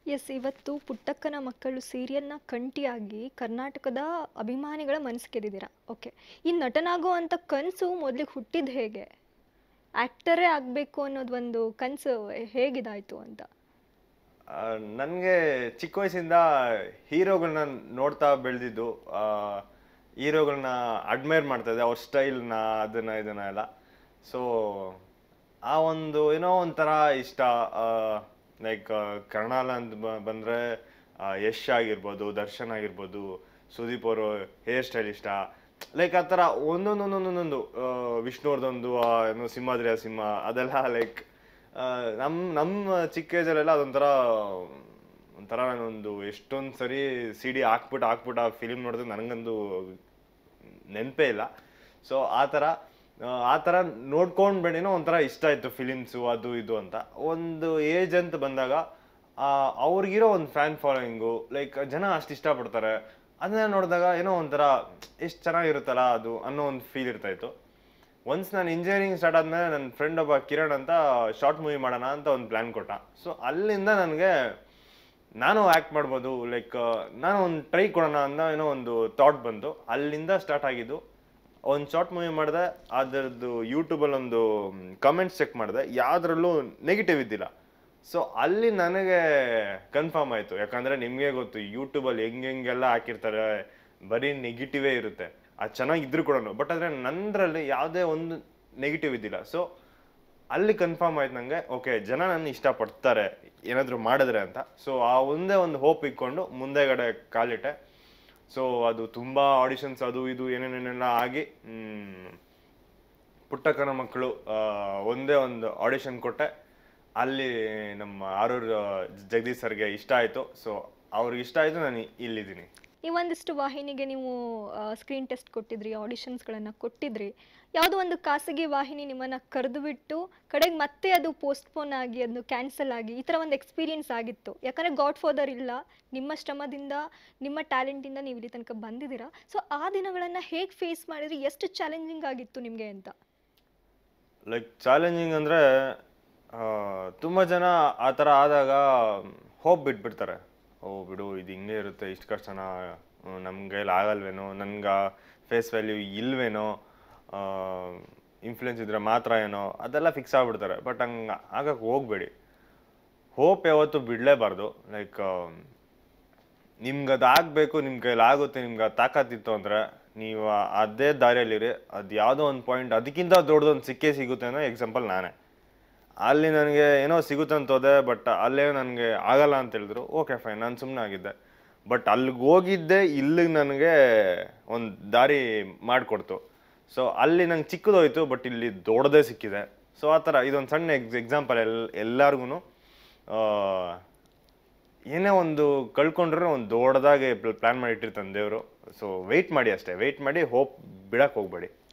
S ಇವತ್ತು ಪುಟ್ಟಕ್ಕನ ಮಕ್ಕಳು ಸೀರಿಯಲ್ನ ಕಂಟಿಯಾಗಿ ಕರ್ನಾಟಕದ ಅಭಿಮಾನಿಗಳ ಮನಸ್ಸು ಗೆದ್ದಿದ್ದೀರಾ ಓಕೆ ಈ ನಟನಾಗುವಂಥ ಕನಸು ಮೊದಲಿಗೆ ಹುಟ್ಟಿದ ಹೇಗೆ ಆ್ಯಕ್ಟರೇ ಆಗಬೇಕು ಅನ್ನೋದು ಒಂದು ಕನಸು ಹೇಗಿದಾಯಿತು ಅಂತ ನನಗೆ ಚಿಕ್ಕ ವಯಸ್ಸಿಂದ ಹೀರೋಗಳನ್ನ ನೋಡ್ತಾ ಬೆಳೆದಿದ್ದು ಹೀರೋಗಳನ್ನ ಅಡ್ಮೈರ್ ಮಾಡ್ತಾ ಇದ್ದೆ ಅವ್ರ ಸ್ಟೈಲ್ನ ಅದನ್ನ ಇದನ್ನ ಎಲ್ಲ ಸೊ ಆ ಒಂದು ಏನೋ ಒಂಥರ ಇಷ್ಟ ಲೈಕ್ ಕರ್ನಾಲ ಅಂತ ಬ- ಬಂದ್ರೆ ಆ, ಯಶ್ ಆಗಿರ್ಬೋದು ದರ್ಶನ್ ಆಗಿರ್ಬೋದು ಸುದೀಪ್ ಅವರು ಹೇರ್ ಸ್ಟೈಲ್ ಇಷ್ಟ ಲೈಕ್ ಆ ಥರ ಒಂದೊಂದೊಂದೊಂದೊಂದು ವಿಷ್ಣುವರ್ಧನ್ದು ಆ, ಏನು ಸಿಂಹಾದ್ರಿಯ ಸಿಂಹ ಅದೆಲ್ಲ ಲೈಕ್ ನಮ್ಮ ನಮ್ಮ ಚಿಕ್ಕ ಏಜಲ್ಲೆಲ್ಲ ಅದೊಂಥರ ಒಂಥರ ನಾನೊಂದು ಎಷ್ಟೊಂದು ಸರಿ ಸಿ ಡಿ ಹಾಕ್ಬಿಟ್ಟು ಹಾಕ್ಬಿಟ್ಟು ಆ ಫಿಲಿಮ್ ನೋಡಿದ್ರೆ ನನಗಂದು ನೆನಪೇ ಇಲ್ಲ ಸೊ ಆ ಥರ ಆ, ಆ ಥರ ನೋಡ್ಕೊಂಡು ಬೇಡೇನೋ ಒಂಥರ ಇಷ್ಟ ಇತ್ತು ಫಿಲಿಮ್ಸು ಅದು ಇದು ಅಂತ ಒಂದು ಏಜ್ ಅಂತ ಬಂದಾಗ ಆ, ಅವ್ರಿಗಿರೋ ಒಂದು ಫ್ಯಾನ್ ಫಾಲೋಯಿಂಗು ಲೈಕ್ ಜನ ಅಷ್ಟು ಇಷ್ಟಪಡ್ತಾರೆ ಅದನ್ನ ನೋಡಿದಾಗ ಏನೋ ಒಂಥರ ಎಷ್ಟು ಚೆನ್ನಾಗಿರುತ್ತಲ್ಲ ಅದು ಅನ್ನೋ ಒಂದು ಫೀಲ್ ಇರ್ತಾ ಇತ್ತು ಒನ್ಸ್ ನಾನು ಇಂಜಿನಿಯರಿಂಗ್ ಸ್ಟಾರ್ಟ್ ಆದ್ಮೇಲೆ ನನ್ನ ಫ್ರೆಂಡ್ ಒಬ್ಬ ಕಿರಣ್ ಅಂತ ಶಾರ್ಟ್ ಮೂವಿ ಮಾಡೋಣ ಅಂತ ಒಂದು ಪ್ಲ್ಯಾನ್ ಕೊಟ್ಟ ಸೊ ಅಲ್ಲಿಂದ ನನಗೆ ನಾನು ಆ್ಯಕ್ಟ್ ಮಾಡ್ಬೋದು ಲೈಕ್ ನಾನು ಒಂದು ಟ್ರೈ ಕೊಡೋಣ ಅಂತ ಏನೋ ಒಂದು ಥಾಟ್ ಬಂತು ಅಲ್ಲಿಂದ ಸ್ಟಾರ್ಟ್ ಆಗಿದ್ದು ಒಂದು ಶಾರ್ಟ್ ಮೂವಿ ಮಾಡಿದೆ ಅದರದ್ದು ಯೂಟ್ಯೂಬಲ್ಲಿ ಒಂದು ಕಮೆಂಟ್ಸ್ ಚೆಕ್ ಮಾಡಿದೆ ಯಾವುದ್ರಲ್ಲೂ ನೆಗೆಟಿವ್ ಇದ್ದಿಲ್ಲ ಸೊ ಅಲ್ಲಿ ನನಗೆ ಕನ್ಫರ್ಮ್ ಆಯಿತು ಯಾಕಂದರೆ ನಿಮಗೆ ಗೊತ್ತು ಯೂಟ್ಯೂಬಲ್ಲಿ ಹೆಂಗೆ ಹೆಂಗೆಲ್ಲ ಹಾಕಿರ್ತಾರೆ ಬರೀ ನೆಗೆಟಿವೇ ಇರುತ್ತೆ ಅದು ಚೆನ್ನಾಗಿದ್ರು ಕೂಡ ಬಟ್ ಆದರೆ ನಂದರಲ್ಲಿ ಯಾವುದೇ ಒಂದು ನೆಗೆಟಿವ್ ಇದ್ದಿಲ್ಲ ಸೊ ಅಲ್ಲಿ ಕನ್ಫರ್ಮ್ ಆಯ್ತು ನನಗೆ ಓಕೆ ಜನ ನನ್ನ ಇಷ್ಟಪಡ್ತಾರೆ ಏನಾದರೂ ಮಾಡಿದ್ರೆ ಅಂತ ಸೊ ಆ ಒಂದೇ ಒಂದು ಹೋಪ್ ಇಟ್ಕೊಂಡು ಮುಂದೆಗಡೆ ಕಾಲಿಟ್ಟೆ ಸೊ ಅದು ತುಂಬ ಆಡಿಷನ್ಸ್ ಅದು ಇದು ಏನೇನೇನೆಲ್ಲ ಆಗಿ ಮ್, ಪುಟ್ಟಕ್ಕನ ಮಕ್ಕಳು ಆ, ಒಂದೇ ಒಂದು ಆಡಿಷನ್ ಕೊಟ್ಟೆ ಅಲ್ಲಿ ನಮ್ಮ ಆರೂರ್ ಜಗದೀಶ್ ಸರ್ಗೆ ಇಷ್ಟ ಆಯಿತು ಸೊ ಅವ್ರಿಗೆ ಇಷ್ಟ ಆಯಿತು ನಾನು ಇಲ್ಲಿದ್ದೀನಿ ಈ ಒಂದಿಷ್ಟು ವಾಹಿನಿಗೆ ನೀವು ಸ್ಕ್ರೀನ್ ಟೆಸ್ಟ್ ಕೊಟ್ಟಿದ್ರಿ ಆಡಿಷನ್ಸ್ಗಳನ್ನು ಕೊಟ್ಟಿದ್ರಿ ಯಾವುದೋ ಒಂದು ಖಾಸಗಿ ವಾಹಿನಿ ನಿಮ್ಮನ್ನು ಕರೆದು ಬಿಟ್ಟು ಕಡೆಗೆ ಮತ್ತೆ ಅದು ಪೋಸ್ಟ್ಪೋನ್ ಆಗಿ ಅದು ಕ್ಯಾನ್ಸಲ್ ಆಗಿ ಈ ಥರ ಒಂದು ಎಕ್ಸ್ಪೀರಿಯನ್ಸ್ ಆಗಿತ್ತು ಯಾಕಂದರೆ ಗಾಡ್ ಫಾದರ್ ಇಲ್ಲ ನಿಮ್ಮ ಶ್ರಮದಿಂದ ನಿಮ್ಮ ಟ್ಯಾಲೆಂಟಿಂದ ನೀವು ಇಲ್ಲಿ ತನಕ ಬಂದಿದ್ದೀರಾ ಸೊ ಆ ದಿನಗಳನ್ನು ಹೇಗೆ ಫೇಸ್ ಮಾಡಿದ್ರಿ ಎಷ್ಟು ಚಾಲೆಂಜಿಂಗ್ ಆಗಿತ್ತು ನಿಮಗೆ ಅಂತ ಲೈಕ್ ಚಾಲೆಂಜಿಂಗ್ ಅಂದರೆ ತುಂಬ ಜನ ಆ ಥರ ಆದಾಗ ಹೋಪ್ ಬಿಟ್ಬಿಡ್ತಾರೆ ಓ ಬಿಡು ಇದು ಹಿಂಗೆ ಇರುತ್ತೆ ಇಷ್ಟು ಕಷ್ಟನ ನಮ್ಮ ಕೈಲಿ ಆಗಲ್ವೇನೋ ನನ್ಗೆ ಫೇಸ್ ವ್ಯಾಲ್ಯೂ ಇಲ್ವೇನೋ ಇನ್ಫ್ಲುಯೆನ್ಸ್ ಇದ್ರೆ ಮಾತ್ರ ಏನೋ ಅದೆಲ್ಲ ಫಿಕ್ಸ್ ಆಗ್ಬಿಡ್ತಾರೆ ಬಟ್ ಹಂಗೆ ಆಗಕ್ಕೆ ಹೋಗಬೇಡಿ ಹೋಪ್ ಯಾವತ್ತೂ ಬಿಡಲೇಬಾರ್ದು ಲೈಕ್ ನಿಮ್ಗೆ ಅದು ಆಗಬೇಕು ನಿಮ್ಮ ಕೈಲಿ ಆಗುತ್ತೆ ನಿಮ್ಗೆ ಅದು ತಾಕತ್ತಿತ್ತು ಅಂದರೆ ನೀವು ಅದೇ ದಾರಿಯಲ್ಲಿರಿ ಅದು ಯಾವುದೋ ಒಂದು ಪಾಯಿಂಟ್ ಅದಕ್ಕಿಂತ ದೊಡ್ಡದೊಂದು ಸಿಕ್ಕೇ ಸಿಗುತ್ತೆ ಅನ್ನೋ ಎಕ್ಸಾಂಪಲ್ ನಾನೇ ಅಲ್ಲಿ ನನಗೆ ಏನೋ ಸಿಗುತ್ತೆ ಅಂತ ಹೋದೆ ಬಟ್ ಅಲ್ಲೇ ನನಗೆ ಆಗಲ್ಲ ಅಂತ ಹೇಳಿದ್ರು ಓಕೆ ಫೈನ್ ನಾನು ಸುಮ್ಮನೆ ಆಗಿದ್ದೆ ಬಟ್ ಅಲ್ಲಿಗೆ ಹೋಗಿದ್ದೆ ಇಲ್ಲಿಗೆ ನನಗೆ ಒಂದು ದಾರಿ ಮಾಡಿಕೊಡ್ತು ಸೊ ಅಲ್ಲಿ ನಂಗೆ ಚಿಕ್ಕದೋಯ್ತು ಬಟ್ ಇಲ್ಲಿ ದೊಡ್ಡದೇ ಸಿಕ್ಕಿದೆ ಸೊ ಆ ಥರ ಇದೊಂದು ಸಣ್ಣ ಎಕ್ಸ್ ಎಕ್ಸಾಂಪಲ್ ಎಲ್ ಎಲ್ಲರಿಗೂ ಏನೇ ಒಂದು ಕಳ್ಕೊಂಡ್ರೆ ಒಂದು ದೊಡ್ಡದಾಗಿ ಪ್ಲಾನ್ ಮಾಡಿ ಇಟ್ಟಿರ್ತಾನೆ ದೇವರು ಸೊ ವೆಯ್ಟ್ ಮಾಡಿ ಅಷ್ಟೇ ವೆಯ್ಟ್ ಮಾಡಿ ಹೋಪ್ ಬಿಡಕ್ಕೆ ಹೋಗ್ಬೇಡಿ